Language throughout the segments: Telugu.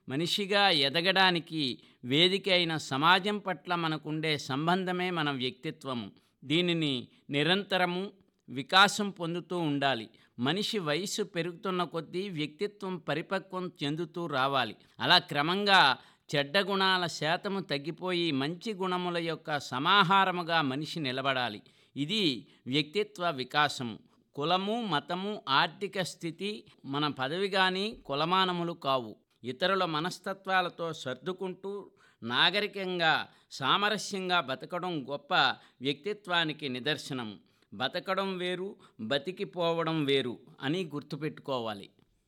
మనిషిగా ఎదగడానికి వేదిక అయిన సమాజం పట్ల మనకుండే సంబంధమే మన వ్యక్తిత్వము దీనిని నిరంతరము వికాసం పొందుతూ ఉండాలి మనిషి వయసు పెరుగుతున్న కొద్దీ వ్యక్తిత్వం పరిపక్వం చెందుతూ రావాలి అలా క్రమంగా చెడ్డ గుణాల శాతము తగ్గిపోయి మంచి గుణముల యొక్క సమాహారముగా మనిషి నిలబడాలి ఇది వ్యక్తిత్వ వికాసము కులము మతము ఆర్థిక స్థితి మన పదవి కానీ కులమానములు కావు ఇతరుల మనస్తత్వాలతో సర్దుకుంటూ నాగరికంగా సామరస్యంగా బతకడం గొప్ప వ్యక్తిత్వానికి నిదర్శనం బతకడం వేరు బతికిపోవడం వేరు అని గుర్తుపెట్టుకోవాలి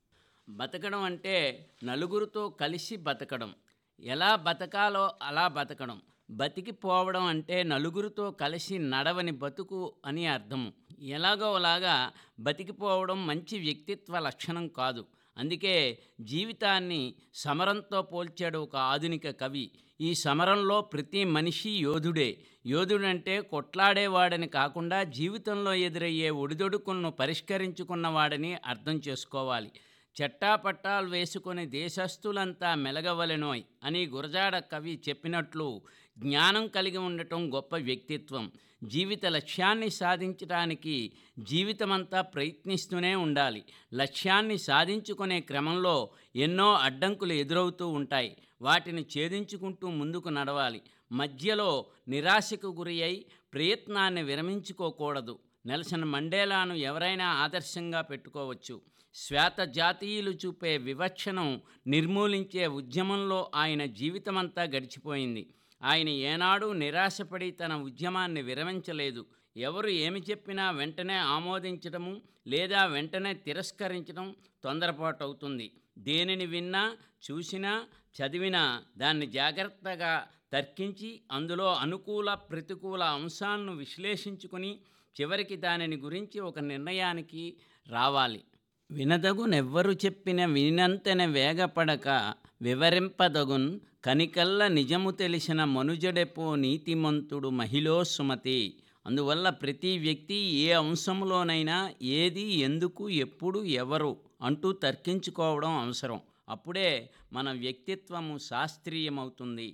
బతకడం అంటే నలుగురితో కలిసి బతకడం ఎలా బతకాలో అలా బతకడం బతికిపోవడం అంటే నలుగురితో కలిసి నడవని బతుకు అని అర్థము ఎలాగో అలాగా బతికిపోవడం మంచి వ్యక్తిత్వ లక్షణం కాదు అందుకే జీవితాన్ని సమరంతో పోల్చాడు ఒక ఆధునిక కవి ఈ సమరంలో ప్రతి మనిషి యోధుడే యోధుడంటే కొట్లాడేవాడని కాకుండా జీవితంలో ఎదురయ్యే ఒడిదొడుకులను పరిష్కరించుకున్నవాడని అర్థం చేసుకోవాలి చట్టాపట్టాలు వేసుకొని దేశస్థులంతా మెలగవలెనోయ్ అని గురజాడ కవి చెప్పినట్లు జ్ఞానం కలిగి ఉండటం గొప్ప వ్యక్తిత్వం జీవిత లక్ష్యాన్ని సాధించడానికి జీవితమంతా ప్రయత్నిస్తూనే ఉండాలి లక్ష్యాన్ని సాధించుకునే క్రమంలో ఎన్నో అడ్డంకులు ఎదురవుతూ ఉంటాయి వాటిని ఛేదించుకుంటూ ముందుకు నడవాలి మధ్యలో నిరాశకు గురి అయి ప్రయత్నాన్ని విరమించుకోకూడదు నెల్సన్ మండేలాను ఎవరైనా ఆదర్శంగా పెట్టుకోవచ్చు శ్వేత జాతీయులు చూపే వివక్షను నిర్మూలించే ఉద్యమంలో ఆయన జీవితమంతా గడిచిపోయింది ఆయన ఏనాడు నిరాశపడి తన ఉద్యమాన్ని విరమించలేదు ఎవరు ఏమి చెప్పినా వెంటనే ఆమోదించడము లేదా వెంటనే తిరస్కరించడం తొందరపాటు అవుతుంది దేనిని విన్నా చూసినా చదివినా దాన్ని జాగ్రత్తగా తర్కించి అందులో అనుకూల ప్రతికూల అంశాలను విశ్లేషించుకుని చివరికి దానిని గురించి ఒక నిర్ణయానికి రావాలి వినదగునెవ్వరు చెప్పిన వినంతనే వేగపడక వివరింపదగున్ కనికల్ల నిజము తెలిసిన మనుజడెపో నీతిమంతుడు మహిళో సుమతి అందువల్ల ప్రతి వ్యక్తి ఏ అంశంలోనైనా ఏది ఎందుకు ఎప్పుడు ఎవరు అంటూ తర్కించుకోవడం అవసరం అప్పుడే మన వ్యక్తిత్వము శాస్త్రీయమవుతుంది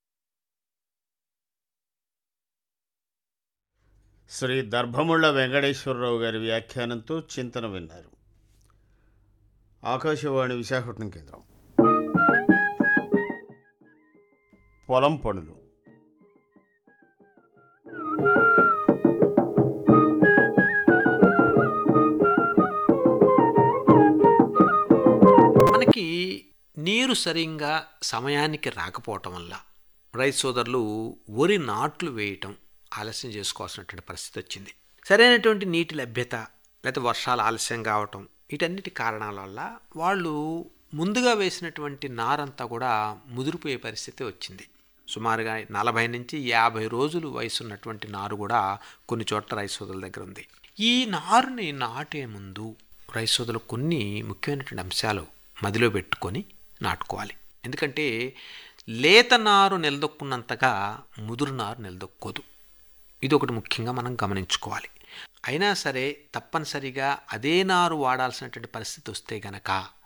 శ్రీ దర్భముళ్ళ వెంకటేశ్వరరావు గారి వ్యాఖ్యానంతో చింతన విన్నారు ఆకాశవాణి విశాఖపట్నం కేంద్రం పొలం పనులు మనకి నీరు సరిగ్గా సమయానికి రాకపోవటం వల్ల రైతు సోదరులు వరి నాట్లు వేయటం ఆలస్యం చేసుకోవాల్సినటువంటి పరిస్థితి వచ్చింది సరైనటువంటి నీటి లభ్యత లేకపోతే వర్షాలు ఆలస్యం కావటం వీటన్నిటి కారణాల వల్ల వాళ్ళు ముందుగా వేసినటువంటి నారంతా కూడా ముదిరిపోయే పరిస్థితి వచ్చింది సుమారుగా నలభై నుంచి యాభై రోజులు వయసు ఉన్నటువంటి నారు కూడా కొన్ని చోట్ల రైతు సోదరుల దగ్గర ఉంది ఈ నారుని నాటే ముందు రైతు సోదరులు కొన్ని ముఖ్యమైనటువంటి అంశాలు మదిలో పెట్టుకొని నాటుకోవాలి ఎందుకంటే లేత నారు నిలదొక్కున్నంతగా ముదురు నారు నిలదొక్కోదు ఇది ఒకటి ముఖ్యంగా మనం గమనించుకోవాలి అయినా సరే తప్పనిసరిగా అదే నారు వాడాల్సినటువంటి పరిస్థితి వస్తే గనక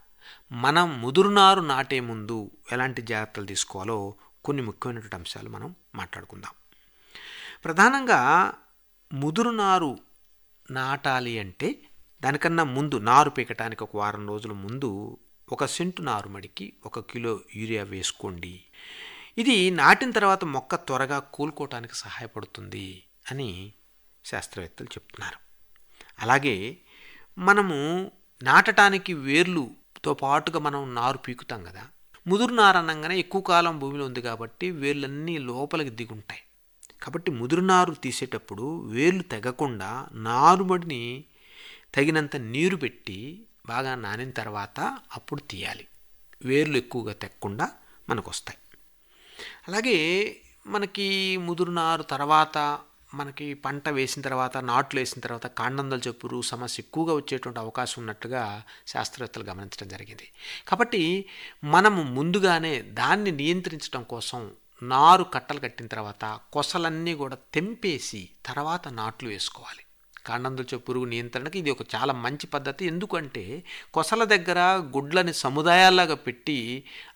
మనం ముదురు నారు నాటే ముందు ఎలాంటి జాగ్రత్తలు తీసుకోవాలో కొన్ని ముఖ్యమైనటువంటి అంశాలు మనం మాట్లాడుకుందాం ప్రధానంగా ముదురు నారు నాటాలి అంటే దానికన్నా ముందు నారు పీకటానికి ఒక వారం రోజుల ముందు ఒక సెంటు నారుమడికి ఒక కిలో యూరియా వేసుకోండి ఇది నాటిన తర్వాత మొక్క త్వరగా కూలుకోవటానికి సహాయపడుతుంది అని శాస్త్రవేత్తలు చెప్తున్నారు అలాగే మనము నాటటానికి వేర్లుతో పాటుగా మనం నారు పీకుతాం కదా ముదురు నారు అనగానే ఎక్కువ కాలం భూమిలో ఉంది కాబట్టి వేర్లన్నీ లోపలికి దిగుంటాయి కాబట్టి ముదురు నారు తీసేటప్పుడు వేర్లు తెగకుండా నారుమడిని తగినంత నీరు పెట్టి బాగా నానిన తర్వాత అప్పుడు తీయాలి వేర్లు ఎక్కువగా తెక్కకుండా మనకు వస్తాయి అలాగే మనకి ముదురు నారు తర్వాత మనకి పంట వేసిన తర్వాత నాట్లు వేసిన తర్వాత కాండందల చెప్పురు సమస్య ఎక్కువగా వచ్చేటువంటి అవకాశం ఉన్నట్టుగా శాస్త్రవేత్తలు గమనించడం జరిగింది కాబట్టి మనము ముందుగానే దాన్ని నియంత్రించడం కోసం నారు కట్టలు కట్టిన తర్వాత కొసలన్నీ కూడా తెంపేసి తర్వాత నాట్లు వేసుకోవాలి కాండందుల పురుగు నియంత్రణకి ఇది ఒక చాలా మంచి పద్ధతి ఎందుకంటే కొసల దగ్గర గుడ్లని సముదాయాల్లాగా పెట్టి